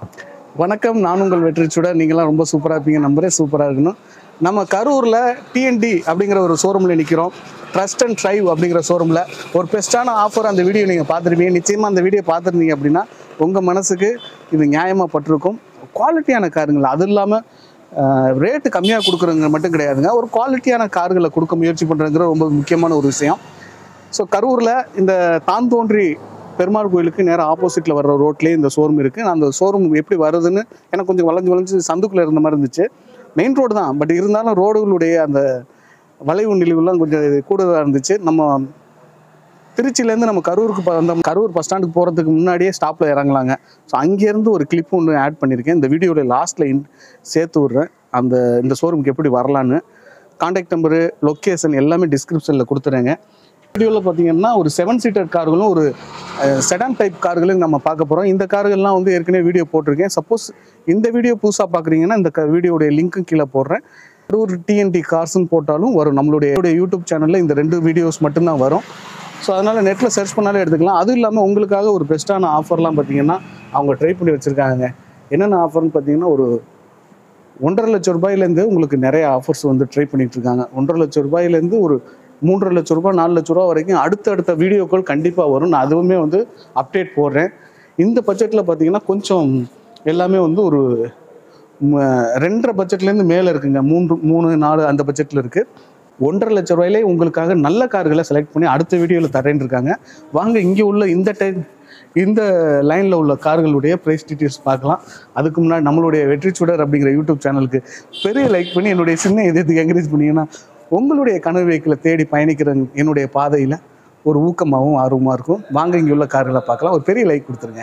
வணக்கம் நான் உங்கள் வெற்றிச்சுட நீங்களாம் ரொம்ப சூப்பராக இருப்பீங்க நம்பரே சூப்பராக இருக்கணும் நம்ம கரூரில் டிஎன்டி அப்படிங்கிற ஒரு ஷோரூமில் நிற்கிறோம் ட்ரஸ்ட் அண்ட் ட்ரைவ் அப்படிங்கிற ஷோரூமில் ஒரு பெஸ்ட்டான ஆஃபர் அந்த வீடியோ நீங்கள் பார்த்துருப்பீங்க நிச்சயமாக அந்த வீடியோ பார்த்துருந்தீங்க அப்படின்னா உங்கள் மனசுக்கு இது நியாயமாக பட்டிருக்கும் குவாலிட்டியான காருங்களா அது இல்லாமல் ரேட்டு கம்மியாக கொடுக்குறவங்க மட்டும் கிடையாதுங்க ஒரு குவாலிட்டியான கார்களை கொடுக்க முயற்சி பண்ணுறதுங்கிற ரொம்ப முக்கியமான ஒரு விஷயம் ஸோ கரூரில் இந்த தான் தோன்றி பெருமாள் கோயிலுக்கு நேராக ஆப்போசிட்டில் வர்ற ரோட்லேயே இந்த ஷோரூம் இருக்குது அந்த ஷோரூம் எப்படி வருதுன்னு எனக்கு கொஞ்சம் வளைஞ்சு வளைஞ்சு சந்துக்குள்ளே இருந்த மாதிரி இருந்துச்சு மெயின் ரோடு தான் பட் இருந்தாலும் ரோடுகளுடைய அந்த வளைவு நெளிவுலாம் கொஞ்சம் கூடுதலாக இருந்துச்சு நம்ம திருச்சியிலேருந்து நம்ம கரூருக்கு ப- அந்த கரூர் பஸ் ஸ்டாண்டுக்கு போகிறதுக்கு முன்னாடியே ஸ்டாப்பில் இறங்கலாங்க ஸோ அங்கேருந்து ஒரு கிளிப் ஒன்று ஆட் பண்ணியிருக்கேன் இந்த வீடியோட லாஸ்ட்டில் இன் சேர்த்து விட்றேன் அந்த இந்த ஷோரூமுக்கு எப்படி வரலான்னு காண்டாக்ட் நம்பரு லொக்கேஷன் எல்லாமே டிஸ்கிரிப்ஷனில் கொடுத்துறேங்க வீடியோவில் பார்த்தீங்கன்னா ஒரு செவன் சீட்டர் கார்களும் ஒரு செடான் டைப் கார்களும் நம்ம பார்க்க போகிறோம் இந்த கார்கள்லாம் வந்து ஏற்கனவே வீடியோ போட்டிருக்கேன் சப்போஸ் இந்த வீடியோ புதுசாக பார்க்குறீங்கன்னா இந்த க வீடியோடைய லிங்க்கும் கீழே போடுறேன் ஒரு டிஎன்டி கார்ஸ்னு போட்டாலும் வரும் நம்மளுடைய யூடியூப் சேனலில் இந்த ரெண்டு வீடியோஸ் மட்டும்தான் வரும் ஸோ அதனால் நெட்டில் சர்ச் பண்ணாலே எடுத்துக்கலாம் அதுவும் இல்லாமல் உங்களுக்காக ஒரு பெஸ்ட்டான ஆஃபர்லாம் பார்த்தீங்கன்னா அவங்க ட்ரை பண்ணி வச்சுருக்காங்க என்னென்ன ஆஃபர்னு பார்த்தீங்கன்னா ஒரு ஒன்றரை லட்சம் ரூபாயிலேருந்து உங்களுக்கு நிறைய ஆஃபர்ஸ் வந்து ட்ரை பண்ணிட்டு இருக்காங்க ஒன்றரை லட்சம் ரூபாயிலேருந்து ஒரு மூன்றரை லட்சம் ரூபாய் நாலு லட்ச ரூபா வரைக்கும் அடுத்தடுத்த வீடியோக்கள் கண்டிப்பாக வரும் நான் அதுவுமே வந்து அப்டேட் போடுறேன் இந்த பட்ஜெட்டில் பார்த்தீங்கன்னா கொஞ்சம் எல்லாமே வந்து ஒரு ம, ரெண்டரை பட்ஜெட்லேருந்து மேலே இருக்குங்க மூன்று மூணு நாலு அந்த பட்ஜெட்டில் இருக்குது ஒன்றரை லட்ச ரூபாயிலே உங்களுக்காக நல்ல கார்களை செலக்ட் பண்ணி அடுத்த வீடியோவில் தரேன் இருக்காங்க வாங்க இங்கே உள்ள இந்த டைம் இந்த லைனில் உள்ள கார்களுடைய ப்ரைஸ் டீட்டெயில்ஸ் பார்க்கலாம் அதுக்கு முன்னாடி நம்மளுடைய வெற்றி சுடர் அப்படிங்கிற யூடியூப் சேனலுக்கு பெரிய லைக் பண்ணி என்னுடைய சின்ன இதயத்துக்கு என்கரேஜ் பண்ணீங்கன்னா உங்களுடைய கனவு வெஹிக்கிளை தேடி பயணிக்கிற என்னுடைய பாதையில் ஒரு ஊக்கமாகவும் ஆர்வமாக இருக்கும் வாங்க இங்கே உள்ள கார்களை பார்க்கலாம் ஒரு பெரிய லைக் கொடுத்துருங்க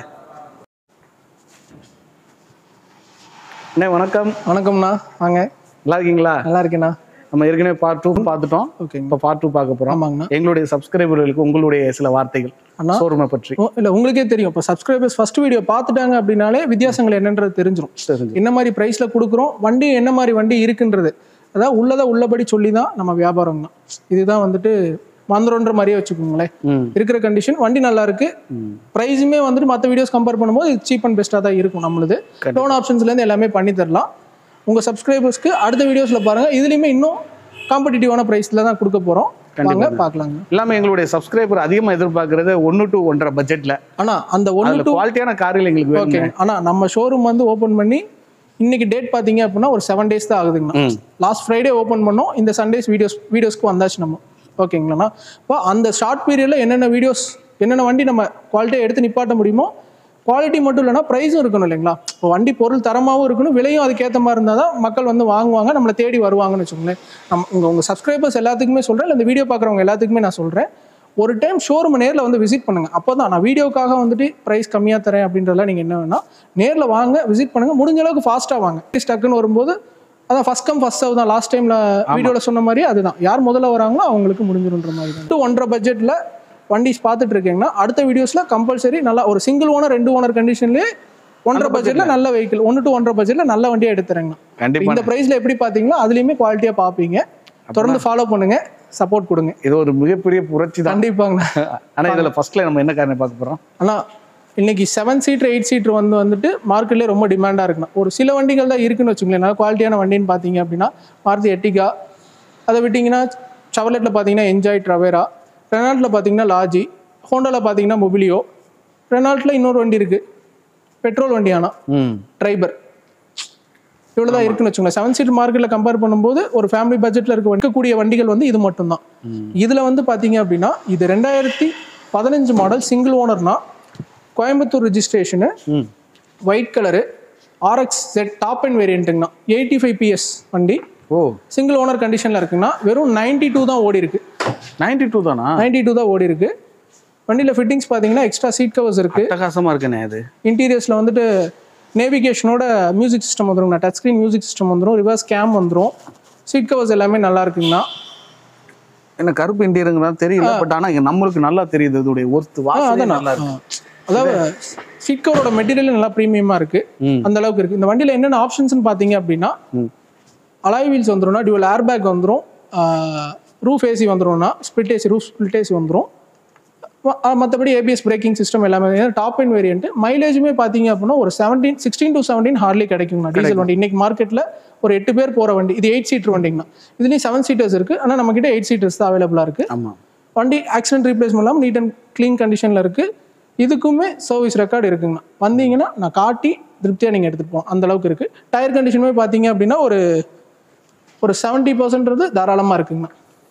அண்ணே வணக்கம் வணக்கம்ண்ணா வாங்க நல்லா இருக்கீங்களா நல்லா இருக்கேண்ணா நம்ம ஏற்கனவே பார்ட் டூ பார்த்துட்டோம் ஓகேங்க இப்போ பார்ட் டூ பார்க்க போகிறோம் ஆமாங்கண்ணா எங்களுடைய சப்ஸ்கிரைபர்களுக்கு உங்களுடைய சில வார்த்தைகள் அண்ணா ஷோரூமை பற்றி ஓ, இல்ல உங்களுக்கே தெரியும் இப்போ சப்ஸ்கிரைபர்ஸ் ஃபர்ஸ்ட் வீடியோ பார்த்துட்டாங்க அப்படின்னாலே வித்தியாசங்கள் என்னன்றது தெரிஞ்சிடும் தெரிஞ்சு என்ன மாதிரி ப்ரைஸில் கொடுக்குறோம் வண்டி என்ன மாதிரி வண்டி இருக்குன்றது அதாவது உள்ளதை உள்ளபடி சொல்லி தான் நம்ம வியாபாரம் தான் இதுதான் வந்துட்டு வந்துடும்ன்ற மாதிரியே வச்சுக்கோங்களேன் ம் இருக்கிற கண்டிஷன் வண்டி நல்லா இருக்கு ம் ப்ரைஸுமே வந்துட்டு மற்ற வீடியோஸ் கம்பேர் பண்ணும்போது சீப் அண்ட் பெஸ்ட்டாக தான் இருக்கும் நம்மளுது கண்டிப்பா. லோன் ஆப்ஷன்ஸ்லேருந்து எல்லாமே பண்ணி தரலாம் உங்கள் சப்ஸ்கிரைபர்ஸ்க்கு அடுத்த வீடியோஸில் பாருங்கள் இதுலேயுமே இன்னும் காம்படிட்டிவான ப்ரைஸில் தான் கொடுக்க போகிறோம் வாங்க பார்க்கலாங்க இல்லாமல் எங்களுடைய சப்ஸ்கிரைபர் அதிகமாக எதிர்பார்க்கறது ஒன்று டு ஒன்றரை பட்ஜெட்டில் ஆனால் அந்த ஒன்று அதில் குவாலிட்டியான கார்கள் எங்களுக்கு ஓகே வேணும் ஆனால் நம்ம ஷோரூம் வந்து ஓப்பன் பண்ணி இன்னைக்கு டேட் பார்த்தீங்க அப்படின்னா ஒரு செவன் டேஸ் தான் ஆகுதுங்கண்ணா ம் லாஸ்ட் ஃப்ரைடே ஓப்பன் பண்ணோம் இந்த சண்டேஸ் வீடியோஸ் வீடியோஸ்க்கு வந்தாச்சு நம்ம ஓகேங்களாண்ணா இப்போ அந்த ஷார்ட் பீரியடில் என்னென்ன வீடியோஸ் என்னென்ன வண்டி நம்ம குவாலிட்டியை எடுத்து நிப்பாட்ட முடியுமோ குவாலிட்டி மட்டும் இல்லைனா ப்ரைஸும் இருக்கணும் இல்லைங்களா இப்போ வண்டி பொருள் தரமாகவும் இருக்கணும் விலையும் அதுக்கேற்ற மாதிரி இருந்தால் தான் மக்கள் வந்து வாங்குவாங்க நம்மளை தேடி வருவாங்கன்னு வச்சுக்கோங்களேன் நம்ம உங்கள் உங்கள் சப்ஸ்கிரைபர்ஸ் எல்லாத்துக்குமே சொல்கிறேன் இல்லை இந்த வீடியோ பார்க்குறவங்க எல்லாத்துக்குமே நான் சொல்கிறேன் ஒரு டைம் ஷோரூம் நேரில் வந்து விசிட் பண்ணுங்க அப்போ தான் நான் வீடியோக்காக வந்துட்டு ப்ரைஸ் கம்மியாக தரேன் அப்படின்றதெல்லாம் நீங்கள் என்ன வேணா நேரில் வாங்க விசிட் பண்ணுங்க முடிஞ்ச அளவுக்கு ஃபாஸ்ட்டாக வாங்க ஸ்டக்குன்னு வரும்போது அதான் ஃபஸ்ட் கம் ஃபஸ்ட் சர்வ் தான் லாஸ்ட் டைமில் வீடியோவில் சொன்ன மாதிரி அதுதான் யார் முதல்ல வராங்களோ அவங்களுக்கு முடிஞ்சிருன்ற மாதிரி தான் டூ ஒன்றரை பட்ஜெட்டில் வண்டிஸ் பார்த்துட்டு இருக்கீங்கன்னா அடுத்த வீடியோஸில் கம்பல்சரி நல்லா ஒரு சிங்கிள் ஓனர் ரெண்டு ஓனர் கண்டிஷன்லேயே ஒன்றரை பட்ஜெட்டில் நல்ல வெஹிக்கிள் ஒன்று டு ஒன்றரை பட்ஜெட்டில் நல்ல வண்டியாக எடுத்துறேங்கண்ணா கண்டிப்பாக இந்த ப்ரைஸில் எப்படி பார்த்தீங்களோ அதுலேயுமே குவாலிட்டியாக பார்ப்பீங்க தொடர்ந்து ஃபாலோ பண்ணுங்க சப்போர்ட் கொடுங்க இது ஒரு மிகப்பெரிய புரட்சி தான் கண்டிப்பாங்கண்ணா ஆனால் இதில் ஃபர்ஸ்ட்ல நம்ம என்ன காரணம் பார்க்க போகிறோம் ஆனால் இன்னைக்கு செவன் சீட்டர் எயிட் சீட்டர் வந்து வந்துட்டு மார்க்கெட்லேயே ரொம்ப டிமாண்டாக இருக்குண்ணா ஒரு சில வண்டிகள் தான் இருக்குன்னு வச்சுங்களேன் நல்ல குவாலிட்டியான வண்டின்னு பார்த்தீங்க அப்படின்னா மாருதி எட்டிகா அதை விட்டிங்கன்னா சவலெட்டில் பார்த்தீங்கன்னா என்ஜாய் ட்ரவேரா ரெனால்ட்டில் பார்த்தீங்கன்னா லாஜி ஹோண்டாவில் பார்த்தீங்கன்னா மொபிலியோ ரெனால்ட்டில் இன்னொரு வண்டி இருக்குது பெட்ரோல் வண்டி ஆனால் ம் ட்ரைபர் இவ்வளோ தான் இருக்குன்னு வச்சுக்கோங்களேன் செவன் சீட் மார்க்கெட்டில் கம்பேர் பண்ணும்போது ஒரு ஃபேமிலி பட்ஜெட்டில் இருக்க இருக்கக்கூடிய வண்டிகள் வந்து இது மட்டும்தான் இதில் வந்து பார்த்தீங்க அப்படின்னா இது ரெண்டாயிரத்தி பதினஞ்சு மாடல் சிங்கிள் ஓனர்னா கோயம்புத்தூர் ரிஜிஸ்ட்ரேஷனு ம் white colour RXZ top end வேரியண்ட்டுங்கண்ணா எயிட்டி ஃபைவ் பிஎஸ் வண்டி ஓ சிங்கிள் ஓனர் கண்டிஷனில் இருக்குன்னா வெறும் 92 டூ தான் ஓடி இருக்கு நைன்டி டூ தானா 92 டூ தான் ஓடி இருக்கு வண்டியில் ஃபிட்டிங்ஸ் பார்த்தீங்கன்னா எக்ஸ்ட்ரா சீட் கவர்ஸ் இருக்குது அட்டகாசமாக இருக்குண்ணே அது இன்டீரியர்ஸில் வந்துட்டு நேவிகேஷனோட மியூசிக் சிஸ்டம் வந்துடும் டச் ஸ்க்ரீன் மியூசிக் சிஸ்டம் வந்துடும் ரிவர்ஸ் கேம் வந்துடும் சீட் கவர்ஸ் எல்லாமே நல்லா இருக்குங்கண்ணா என்ன கருப்பு இண்டியருங்கிறதா தெரியல பட் ஆனால் நம்மளுக்கு நல்லா தெரியுது இதோடைய ஒர்த்து வாசனை அதான் நல்லா இருக்கு அதாவது சீட் கவரோட மெட்டீரியல் நல்லா ப்ரீமியமாக இருக்கு ம். அந்த அளவுக்கு இருக்கு இந்த வண்டியில் என்னென்ன ஆப்ஷன்ஸ்னு பார்த்தீங்க அப்படின்னா ம். அலாய் வீல்ஸ் வந்துடும்னா டியூவல் ஏர் பேக் வந்துடும் ரூஃப் ஏசி வந்துடும்னா split AC roof split AC வந்துடும் மற்றபடி ஏபிஎஸ் பிரேக்கிங் சிஸ்டம் எல்லாமே டாப் அண்ட் வேரியன்ட் மைலேஜுமே பார்த்தீங்க அப்படின்னா ஒரு seventeen sixteen to seventeen hardly கிடைக்குங்கண்ணா டீசல் வண்டி இன்னைக்கு மார்க்கெட்டில் ஒரு எட்டு பேர் போகிற வண்டி இது எயிட் சீட்டர் வண்டிங்கண்ணா இதுலேயும் செவன் சீட்டர்ஸ் இருக்குது ஆனால் நம்மக்கிட்ட எயிட் சீட்டர்ஸ் தான் அவைலபிளாக இருக்குது ஆமா வண்டி ஆக்சிடென்ட் ரீப்ளேஸ்மெண்ட் இல்லாமல் நீட் அண்ட் க்ளீன் கண்டிஷனில் இருக்குது இதுக்குமே சர்வீஸ் ரெக்கார்டு இருக்குங்கண்ணா வந்தீங்கன்னா நான் காட்டி திருப்தியாக நீங்கள் எடுத்துகிட்டு போகலாம் அந்த அளவுக்கு இருக்குது டயர் கண்டிஷனுமே பார்த்தீங்க அப்படின்னா ஒரு ஒரு செவன்ட்டி பர்சன்ட்றது தாராளமாக இருக்குங்கண்ணா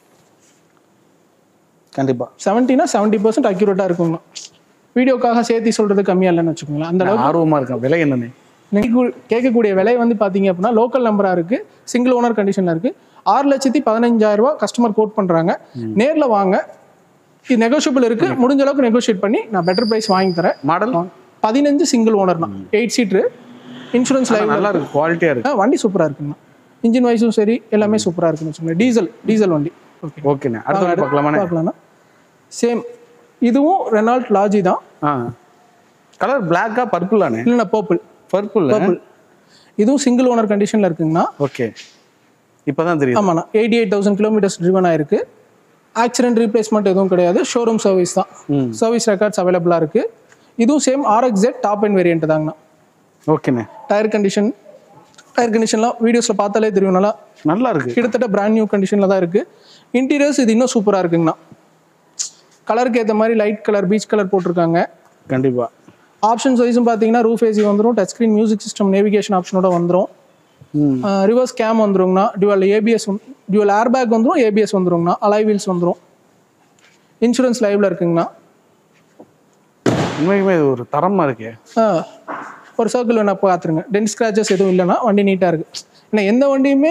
கண்டிப்பா செவன்ட்டினா செவன்ட்டி பர்சன்ட் அக்யூரேட்டாக இருக்குங்கண்ணா வீடியோக்காக சேர்த்து சொல்கிறது கம்மியாக இல்லைன்னு வச்சுக்கோங்களேன் அந்த நான் ஆர்வமா இருக்கேன் விலை என்னன்னு நீங்கள் கேட்கக்கூடிய விலை வந்து பார்த்தீங்க அப்படின்னா லோக்கல் நம்பராக இருக்குது சிங்கிள் ஓனர் கண்டிஷனில் இருக்குது ஆறு லட்சத்தி பதினஞ்சாயிரம் ரூபாய் கஸ்டமர் கோட் பண்ணுறாங்க நேரில் வாங்க இது நெகோஷியபிள் இருக்குது முடிஞ்ச அளவுக்கு நெகோஷியேட் பண்ணி நான் பெட்டர் ப்ரைஸ் வாங்கி தரேன் மாடல் பதினஞ்சு சிங்கிள் ஓனர் தான் எயிட் சீட்ரு இன்சூரன்ஸ் லைவ் நல்லா இருக்கு குவாலிட்டியா இருக்கு வண்டி சூப்பராக இருக்குங்கண்ணா இன்ஜின் வைஸும் சரி எல்லாமே சூப்பராக இருக்குன்னு வச்சுக்கோங்களேன் டீசல் டீசல் வண்டி ஓகே ஓகேண்ணே அடுத்த வண்டி பார்க்கலாமாண்ணே பார்க்கலாம்னா சேம் இதுவும் ரெனால்ட் லாஜி தான் ஆ கலர் பிளாக்கா பர்பிளானே இல்லைண்ணா பர்பிள் பர்பிள் இதுவும் சிங்கிள் ஓனர் கண்டிஷனில் இருக்குங்கண்ணா ஓகே இப்பதான் தெரியுது ஆமாண்ணா eighty eight thousand kilometres driven ஆயிருக்கு ஆக்சிடென்ட் ரீப்ளேஸ்மெண்ட் எதுவும் கிடையாது ஷோரூம் சர்வீஸ் தான் ம். சர்வீஸ் ரெக்கார்ட்ஸ் அவைலபிளாக இருக்குது இதுவும் same RXZ top end variant தாங்கண்ணா ஓகேண்ணே டயர் கண்டிஷன் டயர் கண்டிஷன்லாம் வீடியோஸில் பார்த்தாலே தெரியும் நல்லா நல்லா இருக்கு கிட்டத்தட்ட பிராண்ட் நியூ கண்டிஷனில் தான் இருக்குது இன்டீரியர்ஸ் இது இன்னும் சூப்பராக இருக்குங்கண்ணா கலருக்கு ஏற்ற மாதிரி லைட் கலர் பீச் கலர் போட்டிருக்காங்க கண்டிப்பா ஆப்ஷன்ஸ் வைஸும் பார்த்தீங்கன்னா ரூஃப் ஏசி வந்துடும் touch screen music system navigation ஆப்ஷனோட வந்துடும் ம் ரிவர்ஸ் கேம் வந்துருங்கண்ணா dual ABS dual air bag வந்துடும் ஏபிஎஸ் வந்துருங்கண்ணா அலாய் வீல்ஸ் வந்துடும் இன்சூரன்ஸ் லைவ்ல இருக்குங்கண்ணா உண்மைக்குமே இது ஒரு தரமா இருக்கே ஆ, ஒரு சர்க்கிள் வேணா பார்த்துருங்க டென்ட் ஸ்க்ராச்சஸ் எதுவும் இல்லைன்னா வண்டி நீட்டாக இருக்கு ஏன்னா எந்த வண்டியுமே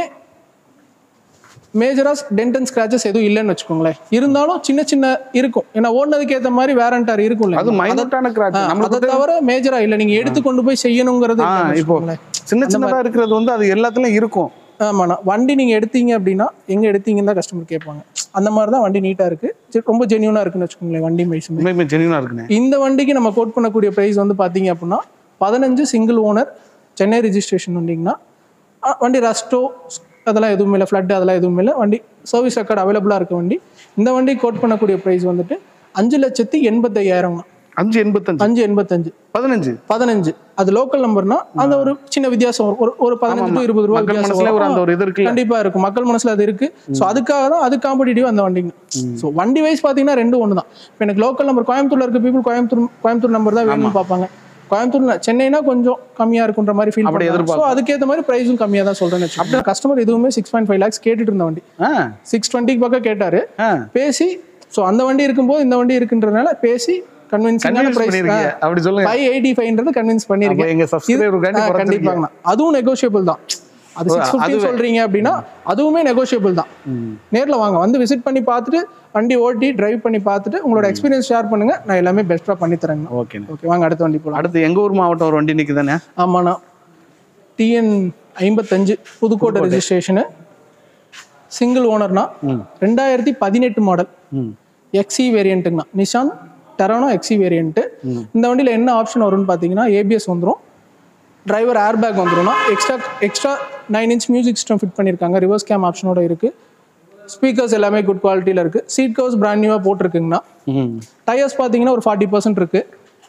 மேஜராக டென்ட் அண்ட் ஸ்க்ராச்சஸ் எதுவும் இல்லைன்னு வச்சுக்கோங்களேன் இருந்தாலும் சின்ன சின்ன இருக்கும் ஏன்னா ஓடினதுக்கு ஏற்ற மாதிரி வேரண்டார் இருக்கும் அது மைனூட்டான கிராச் அதை நம்மளுக்கு தவிர மேஜரா இல்லை நீங்க எடுத்து கொண்டு போய் செய்யணுங்கிறது ஆ இல்லைன்னு இப்போ வச்சுக்கோங்களேன். சின்ன சின்னதா இருக்கிறது வந்து அது எல்லாத்துலயும் இருக்கும் ஆமாண்ணா வண்டி நீங்கள் எடுத்தீங்க அப்படின்னா எங்கே எடுத்தீங்கன்னு தான் கஸ்டமர் கேட்பாங்க அந்த மாதிரி தான் வண்டி நீட்டாக இருக்குது ரொம்ப ஜென்யூனாக இருக்குன்னு வச்சுக்கோங்களேன் வண்டி மைஸுமே உண்மைக்குமே ஜெனியூனா இருக்குண்ணே இந்த வண்டிக்கு நம்ம கோட் பண்ணக்கூடிய ப்ரைஸ் வந்து பார்த்தீங்க அப்படின்னா பதினஞ்சு சிங்கிள் ஓனர் சென்னை ரிஜிஸ்ட்ரேஷன் வண்டிங்கன்னா அ, வண்டி ரஸ்டோ அதெல்லாம் எதுவுமே இல்லை ஃப்ளட் அதெல்லாம் எதுவுமே இல்லை வண்டி சர்வீஸ் ரெக்கார்டு அவைலபிளாக இருக்க வண்டி இந்த வண்டி கோட் பண்ணக்கூடிய ப்ரைஸ் வந்துட்டு அஞ்சு லட்சத்தி எண்பத்தையாயிரம் அஞ்சு எண்பத்தஞ்சு அஞ்சு எண்பத்தஞ்சு பதினஞ்சு பதினஞ்சு அது லோக்கல் நம்பர்னா அந்த ஒரு சின்ன வித்தியாசம் வரும். ஒரு ஒரு பதினஞ்சு டு இருபது ரூபா மக்கள் வித்தியாசம் மனசுல ஒரு வரும். அந்த ஒரு இது இருக்குல்ல கண்டிப்பா இருக்கும் மக்கள் மனசுல அது இருக்கு ஸோ அதுக்காக தான் அது காம்படிட்டிவ் அந்த வண்டிங்க ஸோ வண்டி வைஸ் பார்த்தீங்கன்னா ரெண்டும் ஒன்று தான் இப்போ எனக்கு லோக்கல் நம்பர் கோயம்புத்தூர்ல இருக்க பீப்புள் கோயம்புத்தூர் கோயம்புத்தூர் நம்பர் தான் வேணும்னு பார்ப்பாங்க கோயம்புத்தூர் சென்னைனா கொஞ்சம் கம்மியா இருக்குன்ற மாதிரி ஃபீல் அப்படி பண்ணுவாங்க ஸோ அதுக்கேற்ற மாதிரி ப்ரைஸும் கம்மியாக தான் சொல்றேன்னு வச்சுக்கோங்க கஸ்டமர் எதுவுமே சிக்ஸ் பாயிண்ட் ஃபைவ் லேக்ஸ் கேட்டுட்டு இருந்த வண்டி ஆ சிக்ஸ் டுவெண்ட்டிக்கு பக்கம் கேட்டாரு ஆ பேசி ஸோ அந்த வண்டி இருக்கும்போது இந்த வண்டி இருக்குன்றதுனால பேசி கன்வின்சிங்கான கன்வின்ஸ் ப்ரைஸ் பண்ணிருக்கீங்க அப்படி சொல்லுங்க ஃபைவ் எயிட்டி ஃபைவ்ன்றது கன்வின்ஸ் அப்ப பண்ணியிருக்கேன் எங்க சப்ஸ்கிரைபர் ஆ, காண்டி குறைச்சிருக்கீங்க கண்டிப்பாங்கண்ணா அதுவும் நெகோஷியபிள் தான் அது சிக்ஸ் ஃபிஃப்டி சொல்றீங்க அப்படின்னா அதுவுமே நெகோஷியபிள் தான் நேர்ல வாங்க வந்து விசிட் பண்ணி பார்த்துட்டு வண்டி ஓட்டி டிரைவ் பண்ணி பார்த்துட்டு உங்களோட எக்ஸ்பீரியன்ஸ் ஷேர் பண்ணுங்க நான் எல்லாமே பெஸ்ட்டாக பண்ணி தரேங்க ஓகேண்ணே ஓகே வாங்க அடுத்த வண்டி போகலாம் அடுத்து எங்க ஊர் மாவட்டம் ஒரு வண்டி நிக்குதானே ஆமாண்ணா டிஎன் ஐம்பத்தஞ்சு புதுக்கோட்டை ரெஜிஸ்ட்ரேஷனு சிங்கிள் ஓனர்னா ரெண்டாயிரத்தி பதினெட்டு மாடல் ம் எக்ஸி வேரியண்ட்டுங்கண்ணா நிஷான் டெரானோ எக்ஸி வேரியண்ட்டு இந்த வண்டியில் என்ன ஆப்ஷன் வரும்னு பார்த்தீங்கன்னா ஏபிஎஸ் வந்துடும் டிரைவர் ஏர் பேக் வந்துடும்னா extra extra nine inch music system fit பண்ணியிருக்காங்க ரிவர்ஸ் கேம் ஆப்ஷனோட இருக்குது ஸ்பீக்கர்ஸ் எல்லாமே குட் குவாலிட்டியில் இருக்குது சீட் கவர்ஸ் பிராண்ட் நியூவாக போட்டிருக்குங்கண்ணா ம் டயர்ஸ் பார்த்தீங்கன்னா ஒரு ஃபார்ட்டி பர்சன்ட் இருக்குது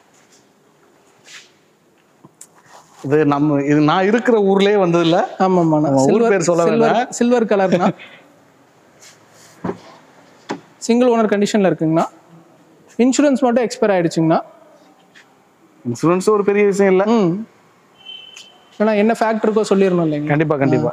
இது நம்ம இது நான் இருக்கிற ஊர்லயே வந்தது இல்ல ஆமாம்மாண்ணா நம்ம ஊர் சில்வர் பேர் சொல்ல சில்வர் வேண்டாம். சில்வர் கலர்னா சிங்கிள் ஓனர் கண்டிஷனில் இருக்குங்கண்ணா இன்சூரன்ஸ் மட்டும் எக்ஸ்பயர் ஆயிடுச்சுங்கண்ணா இன்சூரன்ஸ் ஒரு பெரிய விஷயம் இல்ல ம் ஏன்னா என்ன ஃபேக்ட் இருக்கோ சொல்லிடணும் இல்லைங்க கண்டிப்பா கண்டிப்பா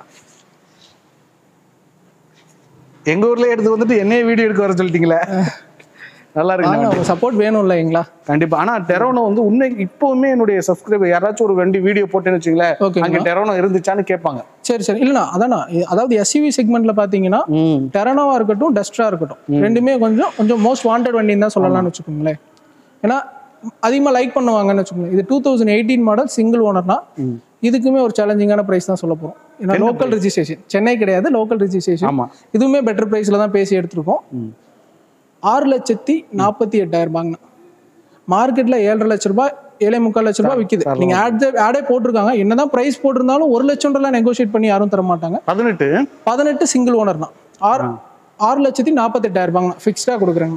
எங்க ஊர்ல எடுத்து வந்துட்டு என்னைய வீடியோ எடுக்க வர சொல்லிட்டீங்களே நல்லா இருக்கு வாங்க அவங்க சப்போர்ட் வேணும் இல்லைங்களா கண்டிப்பா ஆனா டெரோனோ வந்து உண்மை இப்பவுமே என்னுடைய சப்ஸ்கிரைபர் யாராச்சும் ஒரு வண்டி வீடியோ போட்டேன்னு வச்சுங்களேன் ஓகேங்க. அங்க டெரோனோ இருந்துச்சான்னு கேட்பாங்க சரி சரி இல்லைண்ணா அதாண்ணா இ- அதாவது எஸ்யூவி செக்மெண்ட்ல பார்த்தீங்கன்னா ம் டெரனோவா இருக்கட்டும் டஸ்டரா இருக்கட்டும் ரெண்டுமே கொஞ்சம் கொஞ்சம் மோஸ்ட் வாண்டட் வண்டின்னு தான் சொல்லலாம்னு வச்சுக்கோங்களேன் ஏன்னா அதிகமாக லைக் பண்ணுவாங்கன்னு வச்சுக்கோங்களேன் இது two thousand eighteen model single ஓனர்னா இதுக்குமே ஒரு சேலஞ்சிங்கான ப்ரைஸ் தான் சொல்ல போகிறோம் ஏன்னா லோக்கல் ரிஜிஸ்ட்ரேஷன் சென்னை கிடையாது லோக்கல் ரிஜிஸ்ட்ரேஷன் ஆமா இதுவுமே பெட்டர் ப்ரைஸில் தான் பேசி எடுத்திருக்கோம் ஆறு லட்சத்தி நாற்பத்தி எட்டாயிரம் ரூபாங்கண்ணா மார்க்கெட்டில் ஏழரை லட்ச ரூபாய் ஏழே முக்கால் லட்ச ரூபாய் விற்கிது நீங்கள் ஆட் ஆடே போட்டிருக்காங்க என்னதான் ப்ரைஸ் போட்டிருந்தாலும் ஒரு லட்சம்லாம் நெகோஷியேட் பண்ணி யாரும் தர மாட்டாங்க பதினெட்டு பதினெட்டு சிங்கிள் ஓனர் தான் ஆறு ஆறு லட்சத்தி நாற்பத்தெட்டாயிரம் ரூபாங்கண்ணா ஃபிக்ஸ்டாக கொடுக்குறாங்க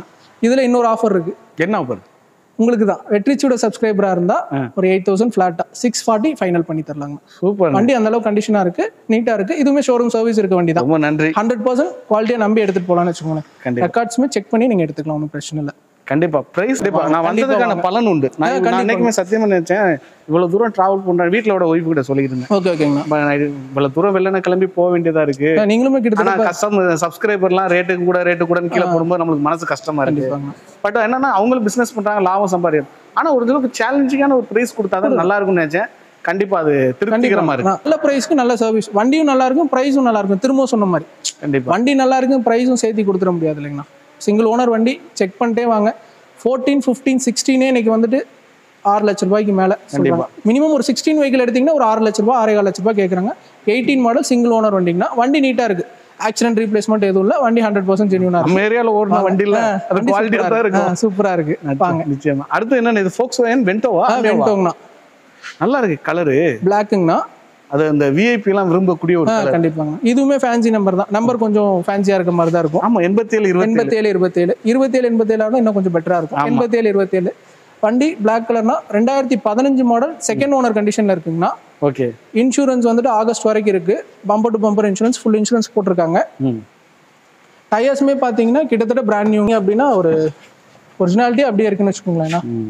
இதில் இன்னொரு ஆஃபர் இருக்குது என்ன ஆஃபர் உங்களுக்கு தான் வெற்றிச்சூட சப்ஸ்கிரைபராக இருந்தால் ஒரு எயிட் தௌசண்ட் ஃப்ளாட்டாக சிக்ஸ் ஃபார்ட்டி ஃபைனல் பண்ணி தரலாங்க சூப்பர் வண்டி அந்த அளவுக்கு கண்டிஷனாக இருக்குது நீட்டாக இருக்குது இதுவுமே ஷோரூம் சர்வீஸ் இருக்க வண்டி தான் ரொம்ப நன்றி ஹண்ட்ரட் பர்சன்ட் குவாலிட்டியாக நம்பி எடுத்துகிட்டு போகலான்னு வச்சுக்கோங்களேன் கண்டிப்பா. ரெக்கார்ட்ஸுமே செக் பண்ணி நீங்கள் எடுத்துக்கலாம் ஒன்றும் பிரச்சனை இல்லை கண்டிப்பா பிரைஸ் கண்டிப்பா நான் கண்டிப்பா வந்ததுக்கான வாங்க. பலன் உண்டு நான் ஆ, நான் கண்டிப்பா. அன்னைக்குமே சத்தியமா நினைச்சேன் இவ்வளவு தூரம் டிராவல் பண்றேன் வீட்டிலோட ஒய்ஃபு கிட்ட சொல்லியிருந்தேன் ஓகே ஓகேங்கண்ணா ப- நான் இது இவ்வளவு தூரம் வெளில கிளம்பி போக வேண்டியதா இருக்கு ஆ, நீங்களுமே ஆனா கிட்டத்தட்ட கஷ்டம் சப்ஸ்கிரைபர்லாம் ரேட்டு கூட ரேட்டு கூட கீழே போடும்போது நம்மளுக்கு மனசு கஷ்டமா இருக்கு கண்டிப்பாங்க பட் என்னன்னா அவங்களும் பிசினஸ் பண்றாங்க லாபம் சம்பாதிக்கும் ஆனா ஒரு அளவுக்கு சேலஞ்சிங்கான ஒரு பிரைஸ் கொடுத்தாதான் நல்லா இருக்கும்னு நினைச்சேன் கண்டிப்பா அது திருப்திகரமா இருக்கு நல்ல ப்ரைஸ்க்கு நல்ல சர்வீஸ் வண்டியும் நல்லா இருக்கும் ப்ரைஸும் நல்லா இருக்கும் திரும்ப சொன்ன மாதிரி கண்டிப்பா வண்டி நல்லா இருக்கும் ப்ரைஸும் சேர்த்து கொடுத்துட முடியாது இல்லைங்கண்ணா சிங்கிள் ஓனர் வண்டி செக் பண்ணிட்டே வாங்க ஃபோர்டீன் ஃபிஃப்டீன் சிக்ஸ்டீனே இன்னைக்கு வந்துட்டு ஆறு லட்ச ரூபாய்க்கு மேலே கண்டிப்பா. மினிமம் ஒரு சிக்ஸ்டீன் வெஹிக்கிள் எடுத்தீங்கன்னா ஒரு ஆறு லட்ச ரூபாய் ஆறே கால் லட்ச ரூபாய் கேட்குறாங்க எயிட்டீன் மாடல் சிங்கிள் ஓனர் வண்டிங்கன்னா வண்டி நீட்டாக இருக்கு ஆக்சிடென்ட் ரீப்ளேஸ்மெண்ட் எதுவும் இல்லை வண்டி ஹண்ட்ரட் பர்சன்ட் ஜென்யூனாக நம்ம ஏரியால ஓடின வண்டியில அது குவாலிட்டியா தான் இருக்கும் இருக்கும் சூப்பராக இருக்கு வாங்க நிச்சயமா அடுத்து என்ன இது ஃபோக்ஸ் வேன் வென்டோவா வெண்டோங்கண்ணா நல்லா இருக்கு கலரு பிளாக்குங்கண்ணா அது அந்த விஐபி எல்லாம் விரும்பக்கூடிய ஒரு colour. கண்டிப்பாங்க இதுவுமே ஃபேன்சி நம்பர் தான் நம்பர் கொஞ்சம் ஃபேன்சியாக இருக்க மாதிரி தான் இருக்கும் ஆமா எண்பத்தி ஏழு இருபத்தி எண்பத்தேழு இருபத்தேழு இருபத்தேழு எண்பத்தேழு இன்னும் கொஞ்சம் பெட்டரா இருக்கும் எண்பத்தேழு இருபத்தேழு வண்டி பிளாக் கலர்னா ரெண்டாயிரத்தி பதினஞ்சு மாடல் செகண்ட் ஓனர் கண்டிஷன்ல இருக்குங்கண்ணா ஓகே இன்சூரன்ஸ் வந்துட்டு ஆகஸ்ட் வரைக்கும் இருக்கு bumper to bumper insurance full insurance போட்டிருக்காங்க ம் டயர்ஸுமே பார்த்தீங்கன்னா கிட்டத்தட்ட பிராண்ட் நியூ அப்படின்னா ஒரு ஒரிஜினாலிட்டி அப்படியே இருக்குன்னு வச்சுக்கோங்களேன் ம்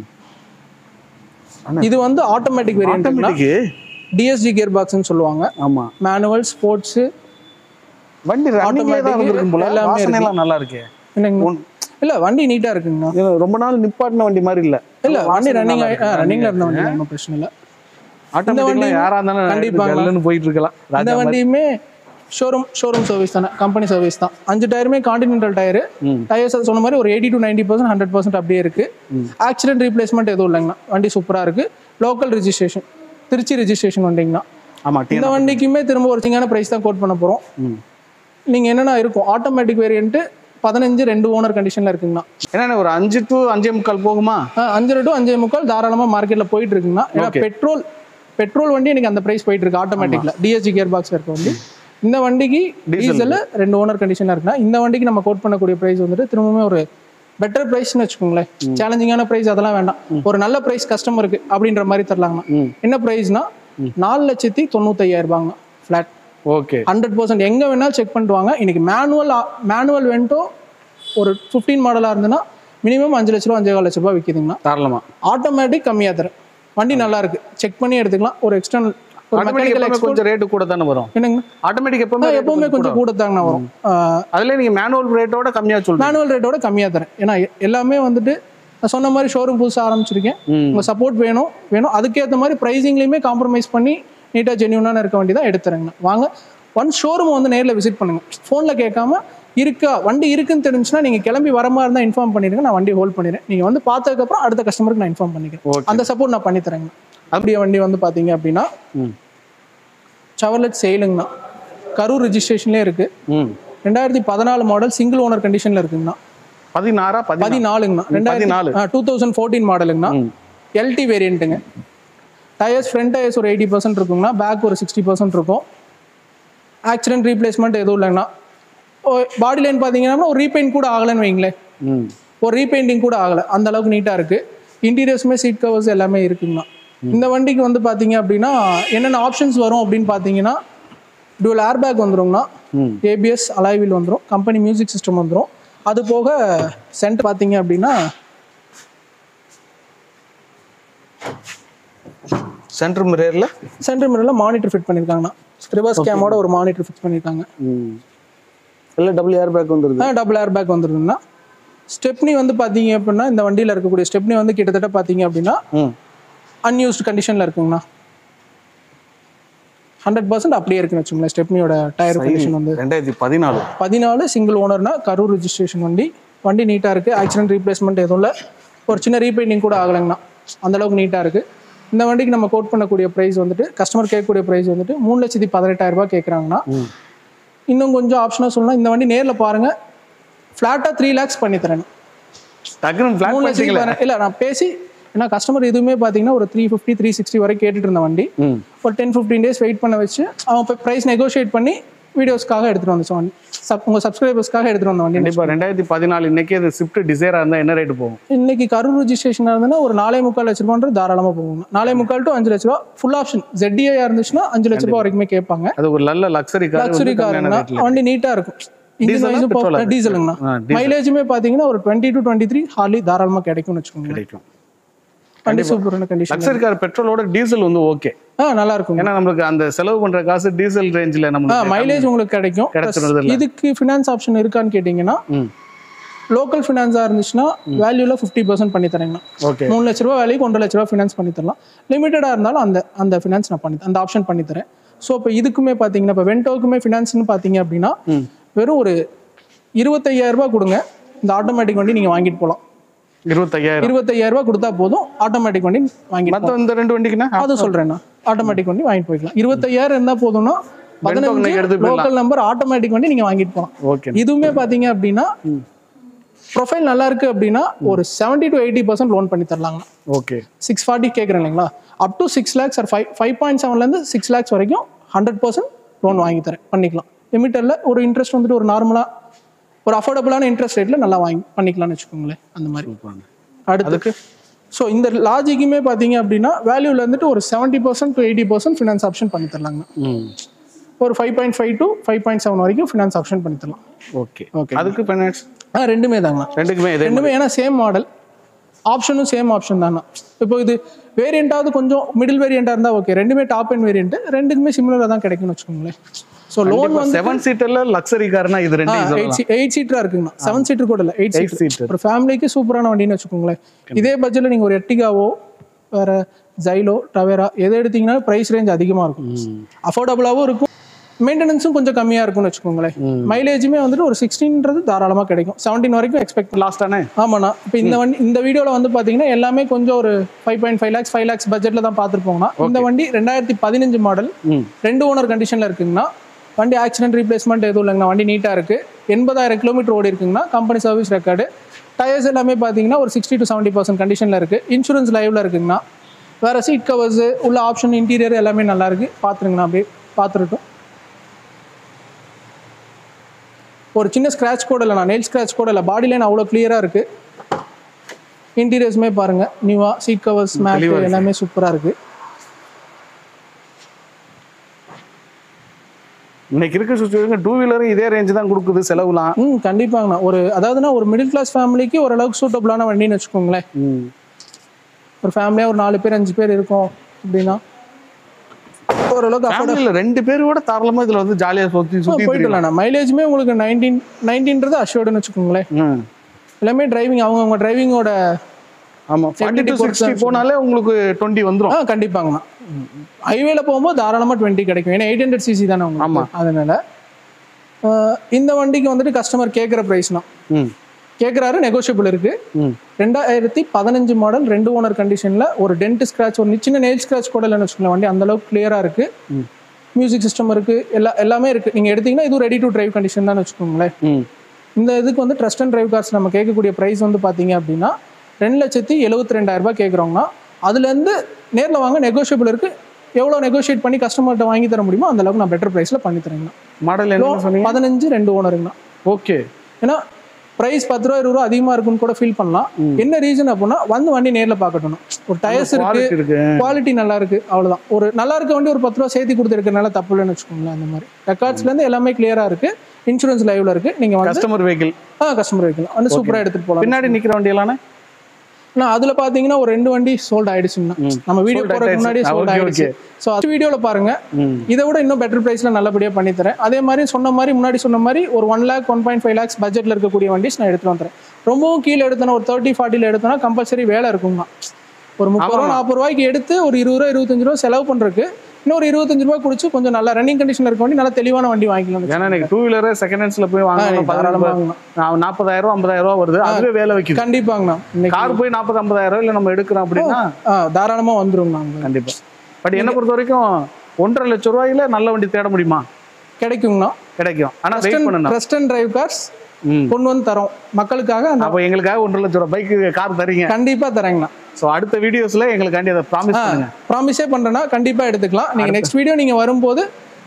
இது வந்து automatic variant automatic DSG gear பாக்ஸ்னு சொல்லுவாங்க ஆமா மேனுவல் ஸ்போர்ட்ஸ் வண்டி ரன்னிங்ல தான் Automatic வந்திருக்கும் போல எல்லாமே வாசனை எல்லாம் நல்லா இருக்கு என்னங்க இல்ல வண்டி நீட்டா இருக்குங்கண்ணா இது ரொம்ப நாள் நிப்பாட்டின வண்டி மாதிரி இல்ல இல்ல வண்டி ரன்னிங் ரன்னிங்ல இருந்த வண்டி ஒன்றும் பிரச்சனை இல்லை ஆட்டோமேட்டிக்கா வண்டி யாரா இருந்தாலும் கண்டிப்பாங்க. கண்டிப்பா போயிட்டு இருக்கலாம் இந்த ராஜா மாதிரி. வண்டியுமே ஷோரூம் ஷோரூம் சர்வீஸ் தானே கம்பெனி சர்வீஸ் தான் அஞ்சு டயருமே கான்டினென்டல் டயரு ம். டயர்ஸ் சொன்ன மாதிரி ஒரு eighty to ninety percent hundred percent அப்படியே இருக்கு ஆக்சிடென்ட் ரீப்ளேஸ்மெண்ட் எதுவும் இல்லைங்கண்ணா வண்டி சூப்பரா இருக்கு லோக்கல் ரெஜிஸ்ட்ரேஷன் திருச்சி ரெஜிஸ்ட்ரேஷன் வண்டிங்கண்ணா ஆமா டி இந்த வண்டிக்குமே திரும்ப ஒரு சிங்கான ப்ரைஸ் தான் கோட் பண்ண போறோம் ம். நீங்க என்னென்ன இருக்கும் ஆட்டோமேட்டிக் வேரியன்ட் பதினஞ்சு ரெண்டு ஓனர் கண்டிஷன்ல இருக்குங்கண்ணா என்னண்ணே ஒரு அஞ்சு டு அஞ்சே முக்கால் போகுமா ஆ, அஞ்சரை டு அஞ்சே முக்கால் தாராளமா மார்க்கெட்ல போயிட்டு இருக்குங்கண்ணா ஏன்னா பெட்ரோல் பெட்ரோல் வண்டி எனக்கு அந்த பிரைஸ் போயிட்டு இருக்கு ஆட்டோமேட்டிக்ல டிஎஸ்ஜி கியர் பாக்ஸ் இருக்க வண்டி இந்த வண்டிக்கு டீசல் ரெண்டு ஓனர் கண்டிஷனா இருக்குன்னா இந்த வண்டிக்கு நம்ம கோட் பண்ணக்கூடிய பிரைஸ் வந்துட்டு திரும்பவுமே ஒரு பெட்டர் பிரைஸ்னு வச்சுக்கோங்களேன் சேலஞ்சிங்கான பிரைஸ் அதெல்லாம் வேண்டாம் ஒரு நல்ல பிரைஸ் கஸ்டமருக்கு அப்படின்ற மாதிரி தரலாங்கண்ணா ம். என்ன பிரைஸ்னா நாலு லட்சத்தி தொண்ணூத்தையாயிரம் ரூபாங்கண்ணா ஃபிளாட் ஓகே ஹண்ட்ரட் பர்சன்ட் எங்கே வேணாலும் செக் பண்ணிட்டு வாங்க இன்னைக்கு மேனுவல் மேனுவல் வென்ட்டோ ஒரு ஃபிஃப்டீன் மாடலாக இருந்ததுன்னா மினிமம் அஞ்சு லட்ச ரூபா அஞ்சே கால் லட்ச ரூபா விற்கிதுங்கண்ணா தாராளமா ஆட்டோமேட்டிக் கம்மியாக தரேன் வண்டி நல்லா இருக்கு செக் பண்ணி எடுத்துக்கலாம் ஒரு எக்ஸ்டர்னல் ஒரு ஆட்டோமேட்டிக் மெக்கானிக்கல் எப்பவுமே கொஞ்சம் ரேட்டு கூட தானே வரும் என்னங்கண்ணா ஆட்டோமேட்டிக் ஆ, எப்பவுமே எப்பவுமே கொஞ்சம் கூட தாங்கண்ணா வரும் அதுல நீங்க மேனுவல் ரேட்டோட கம்மியா சொல்றீங்க மேனுவல் ரேட்டோட கம்மியாக தரேன் ஏன்னா எ- எல்லாமே வந்துட்டு நான் சொன்ன மாதிரி ஷோரூம் புதுசாக ஆரம்பிச்சிருக்கேன் ம். உங்கள் சப்போர்ட் வேணும் வேணும் அதுக்கேற்ற மாதிரி ப்ரைஸிங்லேயுமே காம்ப்ரமைஸ் பண்ணி நீட்டாக ஜென்யூனான இருக்க வண்டி தான் எடுத்துறேங்கண்ணா வாங்க ஒன் ஷோரூம் வந்து நேரில் விசிட் பண்ணுங்க ஃபோனில் கேட்காம இருக்கா வண்டி இருக்குன்னு தெரிஞ்சுன்னா நீங்கள் கிளம்பி வர மாதிரி இருந்தால் இன்ஃபார்ம் பண்ணிடுங்க நான் வண்டி ஹோல்ட் பண்ணிடுறேன் நீங்கள் வந்து பார்த்ததுக்கப்புறம் அடுத்த கஸ்டமருக்கு நான் இன்ஃபார்ம் பண்ணிக்கிறேன் ஓகே அந்த சப்போர்ட் நான் பண்ணி தரேங்க அப்படியே வண்டி வந்து பார்த்தீங்க அப்படின்னா ம் சவர்லெட் செயலுங்கண்ணா கரூர் ரெஜிஸ்ட்ரேஷன்லேயே இருக்குது ம் ரெண்டாயிரத்தி பதினாலு மாடல் சிங்கிள் ஓனர் கண்டிஷனில் இருக்குங்கண்ணா பதினாறா பதினாலு பதினாலுங்கண்ணா ரெண்டாயிரத்தி பதினாலு. டூ தௌசண்ட் ஃபோர்டீன் மாடலுங்கண்ணா ம். எல்டி வேரியண்ட்டுங்க டயர்ஸ் ஃப்ரண்ட் டயர்ஸ் ஒரு எயிட்டி பர்சன்ட் இருக்குங்கண்ணா பேக் ஒரு சிக்ஸ்டி பர்சன்ட் இருக்கும் ஆக்சிடென்ட் ரீப்ளேஸ்மெண்ட் எதுவும் இல்லைங்கண்ணா பாடி லைன் பார்த்தீங்கன்னா ஒரு ரீபெயிண்ட் கூட ஆகலைன்னு வைங்களேன் ம் ஒரு ரீபெயிண்டிங் கூட ஆகலை அந்த அளவுக்கு நீட்டாக இருக்குது இன்டீரியர்ஸுமே சீட் கவர்ஸ் எல்லாமே இருக்குங்கண்ணா இந்த வண்டிக்கு வந்து பார்த்தீங்க அப்படின்னா என்னென்ன ஆப்ஷன்ஸ் வரும் அப்படின்னு பார்த்தீங்கன்னா டுவல் ஏர் பேக் வந்துருங்கண்ணா ம் ஏபிஎஸ் அலாய்வில் வந்துடும் கம்பெனி மியூசிக் சிஸ்டம் வந்துடும் அது போக சென்டர் பார்த்தீங்க அப்படின்னா சென்டர் மிரர்ல சென்டர் மிரரில் மானிட்டர் ஃபிட் பண்ணியிருக்காங்கண்ணா ரிவர்ஸ் கேமோட ஒரு மானிட்டர் ஃபிக்ஸ் பண்ணியிருக்காங்க ம் இல்ல டபுள் ஏர் பேக் வந்துருது டபுள் ஏர் பேக் வந்துருதுங்கண்ணா ஸ்டெப்னி வந்து பார்த்தீங்க அப்படின்னா இந்த வண்டியில் இருக்கக்கூடிய ஸ்டெப்னி வந்து கிட்டத்தட்ட பார்த்தீங்க அப்படின்னா ம் அன்யூஸ்டு கண்டிஷனில் இருக்குங்கண்ணா ஹண்ட்ரட் பர்சன்ட் அப்படியே இருக்குன்னு வச்சுங்களேன் ஸ்டெப்னியோட டயர் கண்டிஷன் வந்து ரெண்டாயிரத்தி பதினாலு பதினாலு சிங்கிள் ஓனர்னா கரூர் ரெஜிஸ்ட்ரேஷன் வண்டி வண்டி நீட்டாக இருக்குது ஆக்சிடென்ட் ரீப்ளேஸ்மெண்ட் எதுவும் இல்லை ஒரு சின்ன ரீபெயிண்டிங் கூட ஆகலைங்கண்ணா அந்த அளவுக்கு நீட்டாக இருக்குது இந்த வண்டிக்கு நம்ம கோட் பண்ணக்கூடிய ப்ரைஸ் வந்துட்டு கஸ்டமர் கேட்கக்கூடிய ப்ரைஸ் வந்துட்டு மூணு லட்சத்தி பதினெட்டாயிரம் ரூபாய் கேட்குறாங்கன்னா ம் இன்னும் கொஞ்சம் ஆப்ஷனாக சொல்லலாம் இந்த வண்டி நேரில் பாருங்கள் ஃப்ளாட்டாக த்ரீ லேக்ஸ் பண்ணி தரேன் டக்குனு ஃபிளாட் மூணு லட்சத்தி பண்ணிட்டீங்களா பதினெட்டு இல்லை நான் பேசி ஏன்னா கஸ்டமர் எதுவுமே பார்த்தீங்கன்னா ஒரு த்ரீ ஃபிஃப்டி த்ரீ சிக்ஸ்டி வரை கேட்டுட்டு இருந்த வண்டி ம் ஒரு டென் ஃபிஃப்டீன் டேஸ் வெயிட் பண்ண வச்சு அவன் இப்போ ப்ரைஸ் நெகோஷியேட் பண்ணி வீடியோஸ்க்காக எடுத்துகிட்டு வந்துச்சு வண்டி சப் உங்கள் சப்ஸ்கிரைபர்ஸ்க்காக எடுத்துகிட்டு வந்த வண்டி கண்டிப்பா ரெண்டாயிரத்தி பதினாலு இன்னைக்கு அது ஸ்விஃப்ட் டிசைரா இருந்தா என்ன ரேட் போகும் இன்னைக்கு கரூர் ரிஜிஸ்ட்ரேஷனாக இருந்ததுன்னா ஒரு நாலே முக்கால் லட்ச ரூபான்றது தாராளமாக போகுங்க நாலே முக்கால் டு அஞ்சு லட்ச ரூபா ஃபுல் ஆப்ஷன் ZDI இருந்துச்சுன்னா அஞ்சு லட்ச ரூபா வரைக்குமே கேட்பாங்க அது ஒரு நல்ல லக்ஸரி கார் லக்ஸுரி காருங்கண்ணா வண்டி நீட்டாக இருக்கும் Diesel ஆ, petrol ஆ? இன்ஜின் டீசலுங்கண்ணா ஆ, diesel. மைலேஜுமே பார்த்தீங்கன்னா ஒரு டுவெண்ட்டி டு டுவெண்ட்டி த்ரீ ஹார்லி தாராளமாக கிடைக்கும்னு வச்சுக்கோங்க கிடைக்கும் வண்டி சூப்பரான கண்டிஷன் லக்ஸரி கார் பெட்ரோலோட டீசல் வந்து ஓகே ஆ நல்லா இருக்கும் ஏன்னா நம்மளுக்கு அந்த செலவு பண்ற காசு டீசல் ரேஞ்சில் ஆ நம்ம மைலேஜ் உங்களுக்கு கிடைக்கும் கிடைச்சிருது Plus இதுக்கு ஃபினான்ஸ் ஆப்ஷன் இருக்கான்னு கேட்டிங்கன்னா ம் லோக்கல் ஃபினான்ஸாக இருந்துச்சுன்னா வேல்யூல ஃபிஃப்டி பர்சன்ட் பண்ணி தரேங்கண்ணா ஓகே மூணு லட்ச ரூபா வேலைக்கு ஒன்றரை லட்ச ரூபா ஃபினான்ஸ் பண்ணி தரலாம் லிமிட்டடாக இருந்தாலும் அந்த அந்த ஃபினான்ஸ் நான் பண்ணி அந்த ஆப்ஷன் பண்ணி தரேன் ஸோ இப்போ இதுக்குமே பார்த்தீங்கன்னா இப்போ வென்டோக்குமே ஃபினான்ஸ்னு பார்த்தீங்க அப்படின்னா ம் வெறும் ஒரு இருபத்தையாயிரம் ரூபாய் கொடுங்க இந்த ஆட்டோமேட்டிக் வண்டி நீங்கள் வாங்கிட்டு போகலாம் இருபத்தையாயிரம் இருபத்தையாயிரம் ரூபாய் கொடுத்தா போதும் ஆட்டோமேட்டிக் வண்டி வாங்கிட்டு மத்த இந்த ரெண்டு வண்டிக்குன்னா அது சொல்றேன்னா ஆட்டோமேட்டிக் வண்டி வாங்கிட்டு போய்க்கலாம் இருபத்தையாயிரம் இருந்தா போதும்னா பதினஞ்சு இன்னைக்கு எடுத்து போயிடலாம். லோக்கல் நம்பர் ஆட்டோமேட்டிக் வண்டி நீங்க வாங்கிட்டு போகலாம் ஓகே இதுவுமே பாத்தீங்க அப்படின்னா ப்ரொஃபைல் நல்லா இருக்கு அப்படின்னா ஒரு seventy to eighty percent loan பண்ணி தரலாங்கண்ணா ஓகே சிக்ஸ் ஃபார்ட்டி கேட்குறேன் இல்லைங்களா up to six lakhs or five five point செவன்லேருந்து சிக்ஸ் லேக்ஸ் வரைக்கும் ஹண்ட்ரட் பர்சன்ட் லோன் வாங்கி தரேன் பண்ணிக்கலாம் லிமிட்டரில் ஒரு இன்ட்ரெஸ்ட் வந்துட்டு ஒரு நார்மலாக ஒரு அஃபோர்டபுளான இன்ட்ரெஸ்ட் ரேட்டில் நல்லா வாங்கி பண்ணிக்கலாம்னு வச்சுக்கோங்களேன் அந்த மாதிரி அடுத்துக்கு ஸோ இந்த லாஜிக்குமே பார்த்தீங்க அப்படின்னா வேல்யூல இருந்துட்டு ஒரு seventy percent to eighty percent finance option பண்ணி தரலாங்க ம் ஒரு five point five to five point seven வரைக்கும் ஃபினான்ஸ் ஆப்ஷன் பண்ணி தரலாம் ஓகே Okay. அதுக்கு ஃபைனான்ஸ் ஆ ரெண்டுமே தாங்கண்ணா ரெண்டுக்குமே இதே ரெண்டுமே ஏன்னா சேம் மாடல் ஆப்ஷனும் சேம் ஆப்ஷன் தானா இப்போ இது வேரியண்ட்டாவது கொஞ்சம் மிடில் வேரியண்ட்டாக இருந்தால் ஓகே ரெண்டுமே டாப் அண்ட் வேரியண்ட் ரெண்டுக்குமே சிமிலராக தான் கிடைக்கும்னு வச்சுக்கோங்களேன் ஸோ லோன் வந்து செவன் சீட்டர்ல லக்ஸரி கார்னா இது ரெண்டு எயிட் எயிட் சீட்டராக இருக்குங்கண்ணா செவன் சீட்டர் கூட இல்லை எயிட் எயிட் சீட்டர் சீட்டர் ஒரு ஃபேமிலிக்கு சூப்பரான வண்டின்னு வச்சுக்கோங்களேன் இதே பட்ஜெட்டில் நீங்கள் ஒரு எர்டிகாவோ வேற ஜைலோ டவேரா எதை எடுத்தீங்கன்னா ப்ரைஸ் ரேஞ்ச் அதிகமாக இருக்கும் அஃபோர்டபுளாகவும் இருக்கும் மெயின்டெனன்ஸும் கொஞ்சம் கம்மியாக இருக்கும்னு வச்சுக்கோங்களேன் மைலேஜுமே வந்துட்டு ஒரு சிக்ஸ்டீன்றது தாராளமாக கிடைக்கும் செவன்டீன் வரைக்கும் எக்ஸ்பெக்ட் லாஸ்டானே ஆமாண்ணா இப்போ இந்த வண்டி இந்த வீடியோவில் வந்து பார்த்தீங்கன்னா எல்லாமே கொஞ்சம் ஒரு five point five lakhs five lakhs பட்ஜெட்டில் தான் பார்த்துருப்போங்கண்ணா இந்த வண்டி ரெண்டாயிரத்தி பதினஞ்சு மாடல் ம் ரெண்டு ஓனர் கண்டிஷனில் இருக்குங்கண்ணா வண்டி ஆக்சிடென்ட் ரீப்ளேஸ்மெண்ட் எதுவும் இல்லைங்கண்ணா வண்டி நீட்டாக இருக்குது எண்பதாயிரம் கிலோமீட்டர் ஓடி இருக்குங்கண்ணா கம்பெனி சர்வீஸ் ரெக்கார்டு டயர்ஸ் எல்லாமே பார்த்தீங்கன்னா ஒரு சிக்ஸ்டி டு செவன்ட்டி பர்சன்ட் கண்டிஷனில் இருக்குது இன்சூரன்ஸ் லைவில் இருக்குங்கண்ணா வேறு சீட் கவர்ஸு உள்ள ஆப்ஷன் இன்டீரியர் எல்லாமே நல்லா இருக்கு பார்த்துருங்கண்ணா அப்படியே பார்த்துருட்டோம் ஒரு சின்ன ஸ்க்ராட்ச் கூட இல்லைண்ணா நெயில் ஸ்க்ராட்ச் கூட இல்லை பாடி லைன் அவ்வளோ கிளியராக இருக்குது இன்டீரியர்ஸுமே பாருங்கள் நியூவா சீட் கவர்ஸ் மேட் எல்லாமே சூப்பராக இருக்குது இன்னைக்கு இருக்க சுச்சுவேஷன் டூ வீலரும் இதே ரேஞ்ச் தான் கொடுக்குது செலவுலாம் ம் கண்டிப்பாங்கண்ணா ஒரு அதாவதுன்னா ஒரு மிடில் கிளாஸ் ஃபேமிலிக்கு ஓரளவுக்கு சூட்டபுளான வண்டின்னு வச்சுக்கோங்களேன் ம் ஒரு ஃபேமிலியாக ஒரு நாலு பேர் அஞ்சு பேர் இருக்கோம் அப்படின்னா ஓரளவுக்கு afford- ஃபேமிலியில ரெண்டு பேரோட தாராளமா இதுல வந்து ஜாலியா சுத்தி சுத்தி போயிட்டு வரலாம் மைலேஜுமே உங்களுக்கு நைன்டீன் நைன்டீன்றது அஷ்யூர்டுன்னு வச்சுக்கோங்களேன் ம் எல்லாமே டிரைவிங் அவங்கவுங்க டிரைவிங்கோட ஆமா ஃபார்ட்டி டு சிக்ஸ்டி போனாலே உங்களுக்கு டுவெண்ட்டி வந்துரும் ஆ கண்டிப்பாங்கண்ணா ஹைவேல போகும்போது தாராளமாக டுவெண்ட்டி கிடைக்கும் ஏன்னா எயிட் ஹண்ட்ரட் சிசி தானே உங்களுக்கு ஆமா. அதனால ஆ, இந்த வண்டிக்கு வந்துட்டு கஸ்டமர் கேட்குற ப்ரைஸ்னா ம் கேட்குறாரு நெகோஷியபிள் இருக்கு ம் ரெண்டாயிரத்தி பதினஞ்சு மாடல் ரெண்டு ஓனர் கண்டிஷனில் ஒரு டென்ட் ஸ்க்ராட்ச் ஒரு சின்ன நெயில் ஸ்க்ராட்ச் கூட இல்லைன்னு வச்சுக்கோங்களேன் வண்டி அந்த அளவுக்கு கிளியராக இருக்கு ம். மியூசிக் சிஸ்டம் இருக்கு எல்லா எல்லாமே இருக்கு நீங்க எடுத்தீங்கன்னா இது ரெடி டு டிரைவ் கண்டிஷன் தான் வச்சுக்கோங்களேன் ம் இந்த இதுக்கு வந்து ட்ரஸ்ட் அண்ட் டிரைவ் கார்ஸ் நம்ம கேட்கக்கூடிய ப்ரைஸ் வந்து பார்த்தீங்க அப்படின்னா ரெண்டு லட்சத்தி எழுபத்தி ரெண்டாயிரம் ரூபாய் கேட்குறோங்கன்னா அதுலேருந்து நேரில் வாங்க நெகோஷியபிள் இருக்கு எவ்வளோ நெகோஷியேட் பண்ணி கஸ்டமர்கிட்ட வாங்கி தர முடியுமோ அந்த அளவுக்கு நான் பெட்டர் ப்ரைஸில் பண்ணி தரேங்கண்ணா மாடல் என்ன சொன்னீங்க பதினஞ்சு ரெண்டு ஓனருங்கண்ணா ஓகே ஏன்னா ப்ரைஸ் பத்து ரூபா இருபது ரூபா அதிகமாக இருக்குன்னு கூட ஃபீல் பண்ணலாம் என்ன ரீசன் அப்படின்னா வந்து வண்டி நேரில் பார்க்கணும் ஒரு டயர்ஸ் இருக்கு குவாலிட்டி இருக்கு குவாலிட்டி நல்லா இருக்கு அவ்வளவுதான் ஒரு நல்லா இருக்க வண்டி ஒரு பத்து ரூபா சேர்த்து கொடுத்துருக்கனால தப்பு இல்லைன்னு வச்சுக்கோங்களேன் அந்த மாதிரி ரெக்கார்ட்ஸ்ல இருந்து எல்லாமே கிளியரா இருக்கு இன்சூரன்ஸ் லைவ்ல இருக்கு நீங்க வந்து கஸ்டமர் வெஹிக்கிள் ஆ கஸ்டமர் வைக்கலாம் வந்து சூப்பரா எடுத்துட்டு போகலாம் பின்னாடி நிக்கிற வண்டி எல்லாமே நான் அதுல பாத்தீங்கன்னா ஒரு ரெண்டு வண்டி சோல்ட் ஆயிடுச்சுங்கண்ணா நம்ம வீடியோ Sold போறதுக்கு ஆயிடுச்சு. முன்னாடியே ஆ, சோல்ட் okay, ஆயிடுச்சு ஸோ அது வீடியோல பாருங்க ம் இதை விட இன்னும் பெட்டர் ப்ரைஸ்ல நல்லபடியா பண்ணி தரேன் அதே மாதிரி சொன்ன மாதிரி முன்னாடி சொன்ன மாதிரி ஒரு one lakh one point five lakhs பட்ஜெட்ல இருக்கக்கூடிய வண்டிஸ் நான் எடுத்துட்டு வந்துறேன் ரொம்பவும் கீழே எடுத்தோன்னா ஒரு தேர்ட்டி ஃபார்ட்டியில் எடுத்தோன்னா கம்பல்சரி வேலை இருக்குங்கண்ணா ஒரு முப்பது ரூபா நாற்பது ரூபாய்க்கு எடுத்து ஒரு இருபது ரூபா இருபத்தஞ்சு ரூபா செலவு பண்றதுக்கு இன்னொரு இருபத்தஞ்சு ரூபா குடிச்சு கொஞ்சம் நல்லா ரன்னிங் கண்டிஷன் இருக்க வண்டி நல்லா தெளிவான வண்டி வாங்கிக்கலாம் ஏன்னா நீங்க டூ வீலர் செகண்ட் ஹேண்ட்ஸ்ல போய் வாங்கணும் தாராளமா வாங்கலாம். நாற்பதாயிரம் ரூபா ஐம்பதாயிரம் ரூபா வருது அதுவே வேலை வைக்குது கண்டிப்பாங்கண்ணா இன்னைக்கு கார் போய் நாற்பது ஐம்பதாயிரம் இல்ல நம்ம எடுக்கிறோம் அப்படின்னா ஆ, தாராளமா வந்துருங்கண்ணா உங்களுக்கு. கண்டிப்பா பட் என்ன பொறுத்த வரைக்கும் ஒன்றரை லட்சம் ரூபாயில நல்ல வண்டி தேட முடியுமா கிடைக்குங்கண்ணா கிடைக்கும் ஆனா வெயிட் பண்ணணும் ட்ரஸ்ட் அண்ட் டிரைவ் கார்ஸ் ம். கொண்டு வந்து தரோம் மக்களுக்காக அந்த அப்போ எங்களுக்காக ஒன்றரை லட்சம் ரூபாய் பைக்கு கார் தரீங்க கண்டிப்பா தரேங்கண்ணா ஸோ அடுத்த வீடியோஸ்ல எங்களுக்காண்டி அதை ப்ராமிஸ் பண்ணுங்க ப்ராமிஸே பண்றேன்னா கண்டிப்பா எடுத்துக்கலாம் நீங்க நெக்ஸ்ட் வீடியோ நீங்க வரும்போது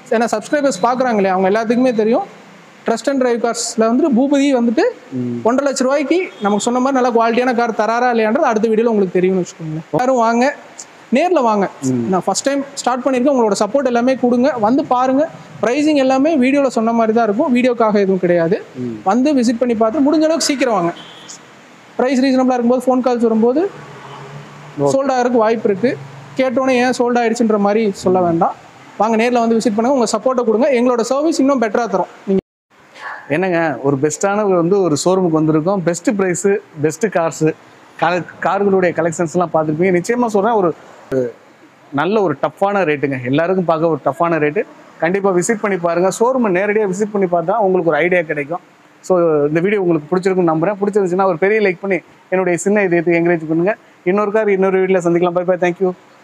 ஏன்னா சப்ஸ்கிரைபர்ஸ் பார்க்குறாங்க இல்லையா அவங்க எல்லாத்துக்குமே தெரியும் ட்ரஸ்ட் அண்ட் டிரைவ் கார்ஸில் வந்துட்டு பூபதி வந்துட்டு ஒன்றரை லட்ச ரூபாய்க்கு நமக்கு சொன்ன மாதிரி நல்லா குவாலிட்டியான கார் தராரா இல்லையான்றது அடுத்த வீடியோவில் உங்களுக்கு தெரியும்னு வச்சுக்கோங்களேன் எல்லாரும் வாங்க நேரில் வாங்க நான் ஃபஸ்ட் டைம் ஸ்டார்ட் பண்ணியிருக்கேன் உங்களோட சப்போர்ட் எல்லாமே கொடுங்க வந்து பாருங்க ப்ரைஸிங் எல்லாமே வீடியோவில் சொன்ன மாதிரி தான் இருக்கும் வீடியோக்காக எதுவும் கிடையாது வந்து விசிட் பண்ணி பார்த்து முடிஞ்ச அளவுக்கு சீக்கிரம் வாங்க ப்ரைஸ் ரீசனபிளாக இருக்கும்போது ஃபோன் கால்ஸ் வரும்போது சோல்ட் ஆகிறதுக்கு வாய்ப்பு இருக்குது கேட்டோன்னே ஏன் சோல்ட் ஆயிடுச்சுன்ற மாதிரி சொல்ல வேண்டாம் வாங்க நேரில் வந்து விசிட் பண்ணுங்கள் உங்கள் சப்போர்ட்டை கொடுங்க எங்களோட சர்வீஸ் இன்னும் பெட்டராக தரும் நீங்கள் என்னங்க ஒரு பெஸ்ட்டான வந்து ஒரு ஷோரூமுக்கு வந்திருக்கோம் பெஸ்ட் ப்ரைஸு பெஸ்ட்டு கார்ஸு கார்களுடைய கலெக்ஷன்ஸ்லாம் பார்த்துருப்பீங்க நிச்சயமாக சொல்கிறேன் ஒரு ஒரு நல்ல ஒரு டஃப்பான ரேட்டுங்க எல்லாருக்கும் பார்க்க ஒரு டஃப்பான ரேட்டு கண்டிப்பாக விசிட் பண்ணி பாருங்கள் ஷோரூமை நேரடியாக விசிட் பண்ணி பார்த்தா உங்களுக்கு ஒரு ஐடியா கிடைக்கும் ஸோ இந்த வீடியோ உங்களுக்கு பிடிச்சிருக்குன்னு நம்புறேன் பிடிச்சிருந்துச்சுன்னா ஒரு பெரிய லைக் பண்ணி என்னுடைய சின்ன இதயத்தை என்கரேஜ் பண்ணுங்கள் இன்னொரு கார் இன்னொரு வீடியோவில் சந்திக்கலாம் பை பை தேங்க்யூ